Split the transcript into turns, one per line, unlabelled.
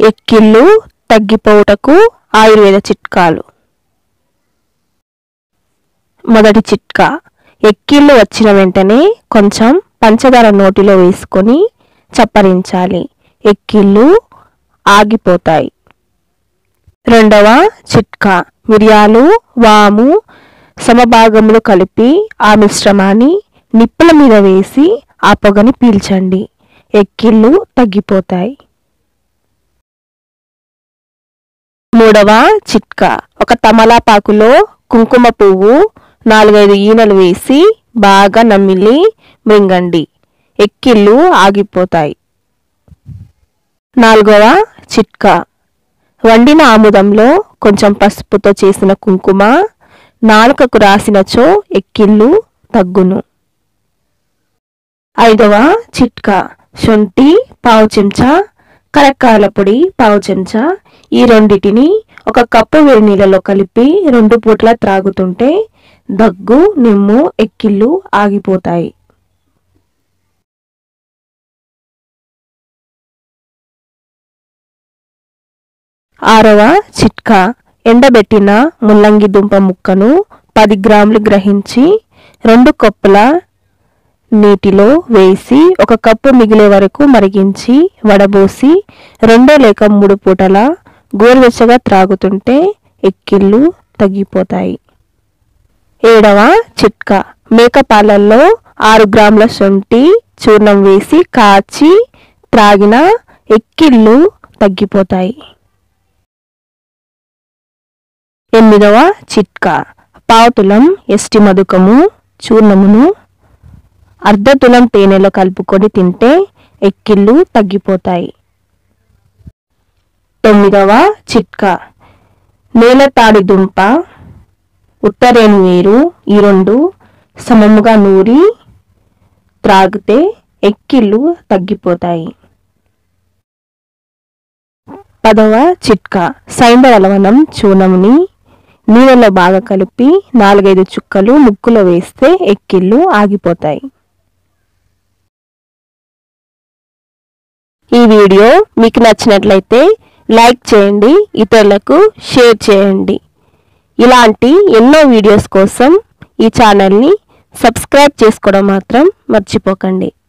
ఎక్కిళ్ళు తగ్గిపోవుటకు ఆయుర్వేద చిట్కాలు మొదటి చిట్కా ఎక్కిళ్ళు వచ్చిన వెంటనే కొంచెం పంచదార నోటిలో వేసుకొని చప్పరించాలి ఎక్కిళ్ళు ఆగిపోతాయి రెండవ చిట్కా మిరియాలు వాము సమభాగములు కలిపి ఆ మిశ్రమాన్ని నిప్పుల మీద వేసి ఆ పొగని పీల్చండి ఎక్కిళ్ళు తగ్గిపోతాయి మూడవ చిట్కా ఒక తమలాపాకులో కుంకుమ పువ్వు నాలుగైదు ఈనెలు వేసి బాగా నమిలి మృంగండి ఎక్కిళ్ళు ఆగిపోతాయి నాలుగవ చిట్కా వండిన ఆముదంలో కొంచెం పసుపుతో చేసిన కుంకుమ నాలుకకు రాసినచో ఎక్కిళ్ళు తగ్గును ఐదవ చిట్కా శొంఠి పావు చెంచా కరక్కాయల పొడి పావు చెంచా ఈ రెండిటిని ఒక కప్పు వేడి నీళ్ళలో కలిపి రెండు పూట్ల త్రాగుతుంటే దగ్గు నిమ్ము ఎక్కిళ్ళు ఆగిపోతాయి ఆరవ చిట్కా ఎండబెట్టిన ముల్లంగి దుంప ముక్కను పది గ్రాములు గ్రహించి రెండు కప్పుల నీటిలో వేసి ఒక కప్పు మిగిలే వరకు మరిగించి వడబోసి రెండో లేక మూడు పూటల గోరువెచ్చగా త్రాగుతుంటే ఎక్కిళ్ళు తగ్గిపోతాయి ఏడవ చిట్కా మేకపాలల్లో ఆరు గ్రాముల శొంఠి చూర్ణం వేసి కాచి త్రాగిన ఎక్కిళ్ళు తగ్గిపోతాయి ఎనిమిదవ చిట్కా పావుతులం ఎస్టి మధుకము చూర్ణమును అర్ధ తులం తేనెలో కలుపుకొని తింటే ఎక్కిళ్ళు తగ్గిపోతాయి తొమ్మిదవ చిట్కా నేలతాడి దుంప ఉత్తరేణి వేరు ఈ రెండు సమముగా నూరి త్రాగితే ఎక్కిళ్ళు తగ్గిపోతాయి పదవ చిట్కా సైంధవ లవణం చూర్ణముని నీళ్ళలో బాగా కలిపి నాలుగైదు చుక్కలు ముక్కులో వేస్తే ఎక్కిళ్ళు ఆగిపోతాయి ఈ వీడియో మీకు నచ్చినట్లయితే లైక్ చేయండి ఇతరులకు షేర్ చేయండి ఇలాంటి ఎన్నో వీడియోస్ కోసం ఈ ఛానల్ని సబ్స్క్రైబ్ చేసుకోవడం మాత్రం మర్చిపోకండి